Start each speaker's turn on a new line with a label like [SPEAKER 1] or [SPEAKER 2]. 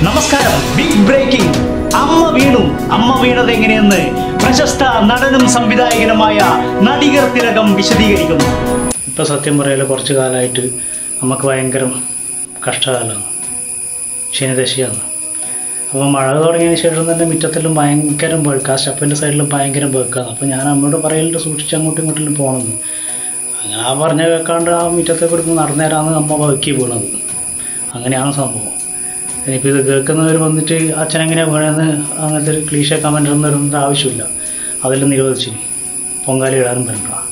[SPEAKER 1] നമസ്കാരം big breaking അമ്മ വീണു അമ്മ വീണത് എങ്ങനെയെന്ന് പ്രശസ്ത നടനും സംവിധായകനുമായ നടികർ തിലകം വിശദീകരിക്കുന്നു ഇപ്പൊ സത്യം പറയാലോ കുറച്ചു കാലമായിട്ട് നമുക്ക് ഭയങ്കര കഷ്ടകാലമാണ് ശനിദശയാണ് അപ്പോൾ മഴ തുടങ്ങിയതിന് ശേഷം തന്നെ മുറ്റത്തെല്ലാം ഭയങ്കര ബേക്ക് ആ സ്റ്റെപ്പിൻ്റെ സൈഡിലും ഭയങ്കര ബേക്കാണ് അപ്പോൾ ഞാൻ അമ്മയോട് പറയലുണ്ട് സൂക്ഷിച്ച് അങ്ങോട്ടും ഇങ്ങോട്ടും പോകണമെന്ന് അങ്ങനെ ആ പറഞ്ഞ കേൾക്കാണ്ട് ആ മുറ്റത്തെ കൂടി നടന്നേരാന്ന് അമ്മ ബേക്കി വീണത് അങ്ങനെയാണ് സംഭവം ഇനിയിപ്പോൾ ഇത് കേൾക്കുന്നവർ വന്നിട്ട് അച്ഛനെങ്ങനെയാണ് വീണെന്ന് അങ്ങനത്തെ ഒരു ക്ലീശ കമൻ്റ് ഒന്നും ഇടേണ്ട ആവശ്യമില്ല അതെല്ലാം നിരോധിച്ചിന് പൊങ്കാലി ഇടാനും പറ്റണ്ട